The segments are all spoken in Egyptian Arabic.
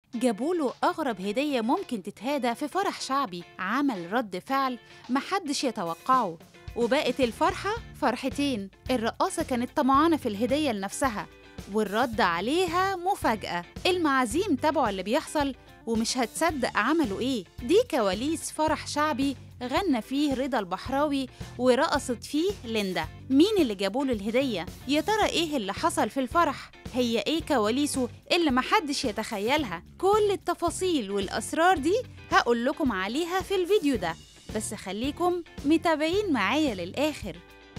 جابوله أغرب هدية ممكن تتهادى في فرح شعبي عمل رد فعل محدش يتوقعه وبقت الفرحة فرحتين الرقاصة كانت طمعانة في الهدية لنفسها والرد عليها مفاجأة المعازيم تابعوا اللي بيحصل ومش هتصدق عملوا ايه دي كواليس فرح شعبي غنى فيه رضا البحراوي ورقصت فيه ليندا مين اللي جابوله الهدية؟ يا ترى ايه اللي حصل في الفرح؟ هي ايه كواليسه اللي محدش يتخيلها؟ كل التفاصيل والأسرار دي هقول لكم عليها في الفيديو ده بس خليكم متابعين معايا للآخر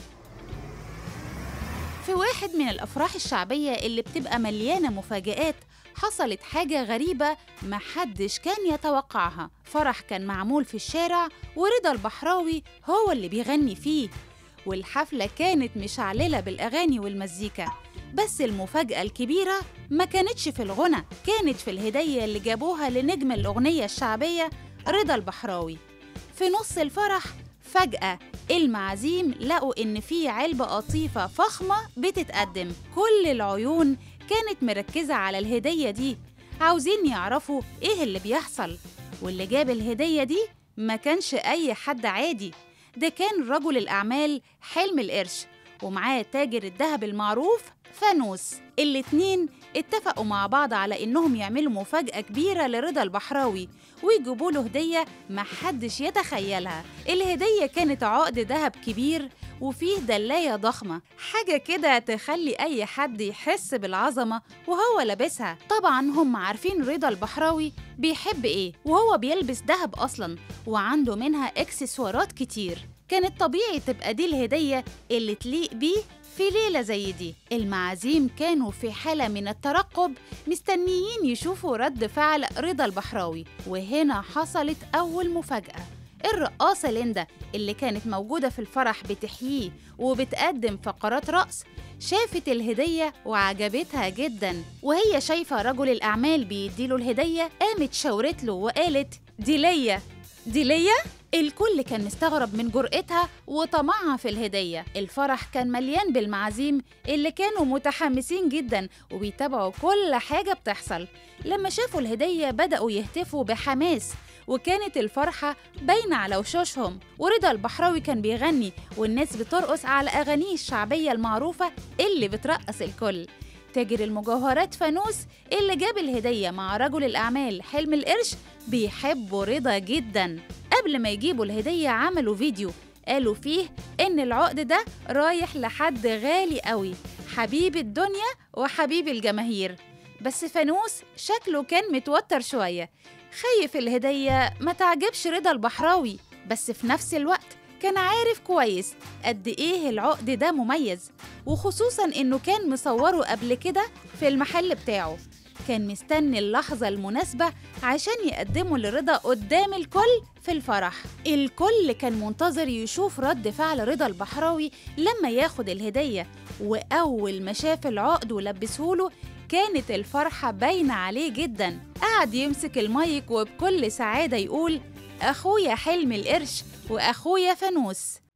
في واحد من الأفراح الشعبية اللي بتبقى مليانة مفاجآت حصلت حاجة غريبة محدش كان يتوقعها فرح كان معمول في الشارع ورضا البحراوي هو اللي بيغني فيه والحفلة كانت مشعللة بالأغاني والمزيكا بس المفاجأة الكبيرة ما كانتش في الغنى كانت في الهدية اللي جابوها لنجم الأغنية الشعبية رضا البحراوي في نص الفرح فجأة المعازيم لقوا إن في علبة قطيفة فخمة بتتقدم كل العيون كانت مركزة على الهدية دي عاوزين يعرفوا إيه اللي بيحصل واللي جاب الهدية دي ما كانش أي حد عادي ده كان رجل الأعمال حلم القرش ومعاه تاجر الذهب المعروف فانوس الاتنين اتفقوا مع بعض على إنهم يعملوا مفاجأة كبيرة لرضا البحراوي ويجيبوا له هدية محدش يتخيلها الهدية كانت عقد ذهب كبير وفيه دلاية ضخمة حاجة كده تخلي أي حد يحس بالعظمة وهو لابسها طبعا هم عارفين رضا البحراوي بيحب إيه وهو بيلبس دهب أصلا وعنده منها إكسسوارات كتير كانت طبيعي تبقى دي الهدية اللي تليق بيه في ليلة زي دي المعازيم كانوا في حالة من الترقب مستنيين يشوفوا رد فعل رضا البحراوي وهنا حصلت أول مفاجأة الرقاصة ليندا اللي كانت موجودة في الفرح بتحييه وبتقدم فقرات رقص شافت الهدية وعجبتها جدا وهي شايفة رجل الأعمال بيديله الهدية قامت شاورت له وقالت دي ليا دي ليا؟ الكل كان مستغرب من جرأتها وطمعها في الهدية الفرح كان مليان بالمعازيم اللي كانوا متحمسين جدا وبيتابعوا كل حاجة بتحصل لما شافوا الهدية بدأوا يهتفوا بحماس وكانت الفرحة باينة على وشوشهم ورضا البحراوي كان بيغني والناس بترقص على أغانيه الشعبية المعروفة اللي بترقص الكل تاجر المجوهرات فانوس اللي جاب الهدية مع رجل الأعمال حلم القرش بيحبوا رضا جدا قبل ما يجيبوا الهدية عملوا فيديو قالوا فيه إن العقد ده رايح لحد غالي قوي حبيب الدنيا وحبيب الجماهير بس فانوس شكله كان متوتر شوية خايف الهدية ما تعجبش رضا البحراوي بس في نفس الوقت كان عارف كويس قد إيه العقد ده مميز وخصوصا إنه كان مصوره قبل كده في المحل بتاعه كان مستني اللحظة المناسبة عشان يقدمه لرضا قدام الكل في الفرح الكل كان منتظر يشوف رد فعل رضا البحراوي لما ياخد الهدية وأول ما شاف العقد ولبسهوله كانت الفرحة باينة عليه جدا قعد يمسك المايك وبكل سعادة يقول أخويا حلم القرش وأخويا فانوس